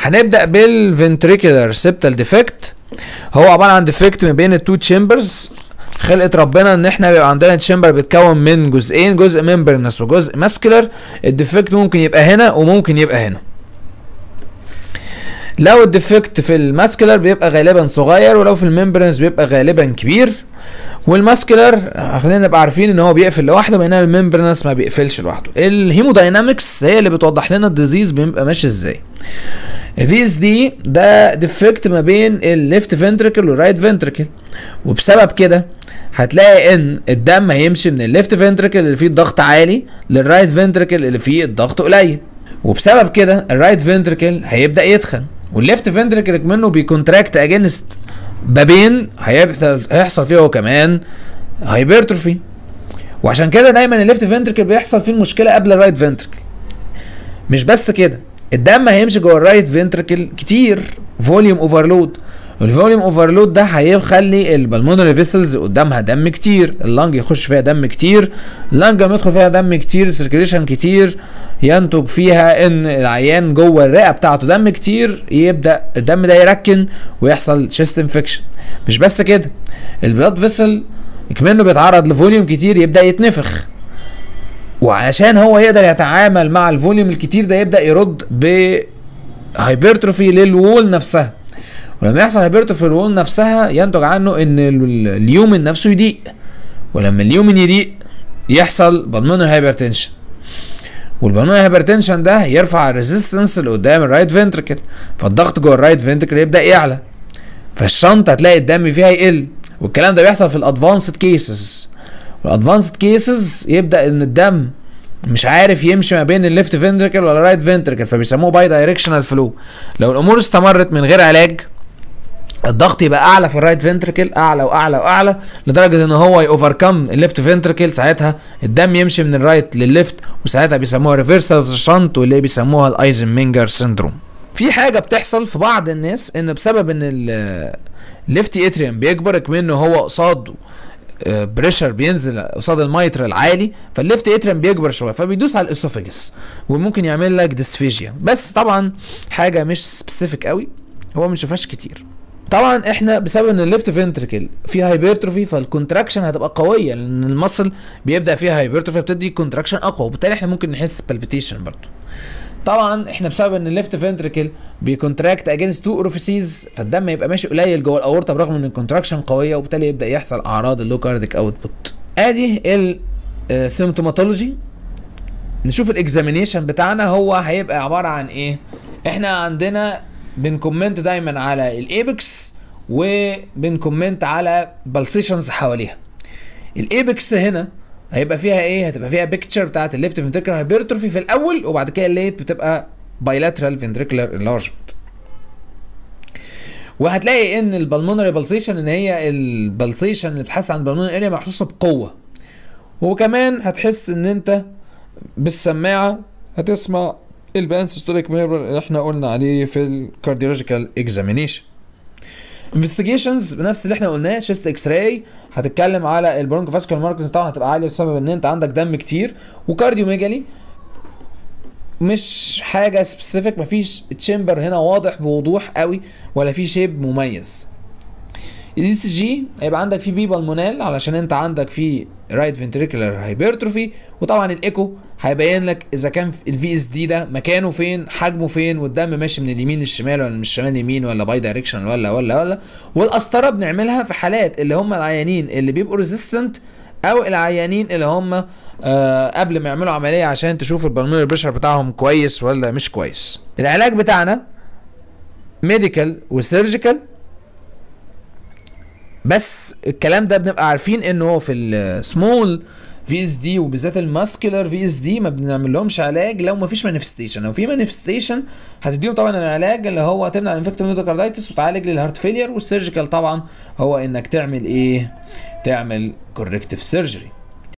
هنبدا بالفنتريكولار سيبتال ديفكت هو عباره عن ديفكت ما بين التو تشامبرز خلقت ربنا ان احنا بيبقى عندنا تشامبر بيتكون من جزئين جزء ممبرنس وجزء ماسكولار الديفكت ممكن يبقى هنا وممكن يبقى هنا لو الديفكت في الماسكولار بيبقى غالبا صغير ولو في الممبرنس بيبقى غالبا كبير والماسكولار خلينا نبقى عارفين ان هو بيقفل لوحده بينما الممبرنس ما بيقفلش لوحده الهيموداينامكس هي اللي بتوضح لنا الديزيز بيبقى ماشي ازاي في اس دي ده ديفكت ما بين الليفت فنتركل والرايت فنتركل وبسبب كده هتلاقي ان الدم هيمشي من الليفت فنتركل اللي فيه الضغط عالي للرايت فنتركل اللي فيه الضغط قليل وبسبب كده الرايت فنتركل هيبدا يتخن والليفت فنتركل منه بيكونتراكت اجينست بابين هيحصل هيحصل فيه هو كمان هايبرتروفي وعشان كده دايما الليفت فنتركل بيحصل فيه المشكله قبل الرايت فنتركل مش بس كده الدم هيمشي جوه الرايت فنتركل كتير فوليوم اوفرلود والفوليوم اوفرلود ده هيخلي البلمونري فيسلز قدامها دم كتير اللنج يخش فيها دم كتير اللنج لما يدخل فيها دم كتير سيركيليشن كتير ينتج فيها ان العيان جوه الرئه بتاعته دم كتير يبدا الدم ده يركن ويحصل شيست انفكشن مش بس كده البلاد فيسل كمان بيتعرض لفوليوم كتير يبدا يتنفخ وعشان هو يقدر يتعامل مع الفوليوم الكتير ده يبدا يرد ب هايبرتروفي للوول نفسها ولما يحصل هايبرتروفي للوول نفسها ينتج عنه ان ال- اليومن نفسه يضيق ولما اليومن يضيق يحصل بالمونر هايبرتنشن والبالمونر هايبرتنشن ده يرفع الريزيستنس اللي قدام الرايت فنتركل فالضغط جوه الرايت فنتركل يبدا يعلى فالشنطه هتلاقي الدم فيها يقل والكلام ده بيحصل في الادفانسد كيسز الادفانسد كيسز يبدا ان الدم مش عارف يمشي ما بين الليفت فنتركل ولا الرايت فنتركل فبيسموه باي دايركشنال فلو لو الامور استمرت من غير علاج الضغط يبقى اعلى في الرايت فنتركل اعلى واعلى واعلى لدرجه ان هو يوفركم الليفت فنتركل ساعتها الدم يمشي من الرايت للليفت وساعتها بيسموها ريفرسال اوف شنت واللي بيسموها الايزنمنجر سيندروم في حاجه بتحصل في بعض الناس ان بسبب ان الليفت اتريوم بيكبر منه هو قصاده بريشر بينزل قصاد الميتر العالي فالليفت اتريم بيكبر شويه فبيدوس على الاسوفاجس وممكن يعمل لك ديسفيجيا بس طبعا حاجه مش سبيسيفيك قوي هو ما بنشوفهاش كتير طبعا احنا بسبب ان الليفت فنتركل فيها هايبرتروفي فالكونتراكشن هتبقى قويه لان المصل بيبدا فيها هايبرتروفي بتدي كونتراكشن اقوى وبالتالي احنا ممكن نحس بالبيتيشن برضو طبعا احنا بسبب ان الليفت فنتركل بيكونتراكت اجينست تو اورفيسيز فالدم يبقى ماشي قليل جوه الاورطه برغم ان الكونتراكشن قويه وبالتالي يبدا يحصل اعراض اللو كارديك اوتبوت ادي السيمتوماتولوجي نشوف الاكزامينيشن بتاعنا هو هيبقى عباره عن ايه احنا عندنا بنكومنت دايما على الايبكس وبنكومنت على بالسيشنز حواليها الايبكس هنا هيبقى فيها ايه هتبقى فيها بيكتشر بتاعت الليفت فنتريكولار هايبرتروفي في الاول وبعد كده الليت بتبقى بايلاترال فنتريكولار انلارجمنت وهتلاقي ان البلمونري بالسيشن ان هي البلسيشن اللي بتحس عن البلمونري اريا محسوسه بقوه وكمان هتحس ان انت بالسماعه هتسمع البان سيستوليك ميرور اللي احنا قلنا عليه في الكارديولوجيكال اكزامينيشن انفستيجيشنز بنفس اللي احنا قلناه شيست اكس راي هتتكلم على البرونكو فاسكولار ماركرز طبعا هتبقى عاليه بسبب ان انت عندك دم كتير وكارديوميجالي مش حاجه سبيسيفيك مفيش تشامبر هنا واضح بوضوح قوي ولا في شيب مميز الاي سي جي هيبقى عندك فيه بي بالمونال علشان انت عندك فيه رايت فنتريكولار هايبرتروفي وطبعا الايكو هيبين لك اذا كان الفي اس دي ده مكانه فين حجمه فين والدم ماشي من اليمين للشمال ولا من الشمال لليمين ولا باي دايركشن ولا ولا ولا والقسطره بنعملها في حالات اللي هم العيانين اللي بيبقوا ريزيستنت او العيانين اللي هم آه قبل ما يعملوا عمليه عشان تشوف البلمونري بريشر بتاعهم كويس ولا مش كويس العلاج بتاعنا ميديكال وسيرجيكال بس الكلام ده بنبقى عارفين ان هو في السمول في اس دي وبالذات الماسكولار في اس دي ما بنعمل لهمش علاج لو ما فيش مانيفستيشن لو في مانيفستيشن هتديهم طبعا العلاج اللي هو تمنع الانفكتيف نيوتوكاردايتس وتعالج للهارت فيلير والسيرجيكال طبعا هو انك تعمل ايه تعمل كوركتيف سيرجري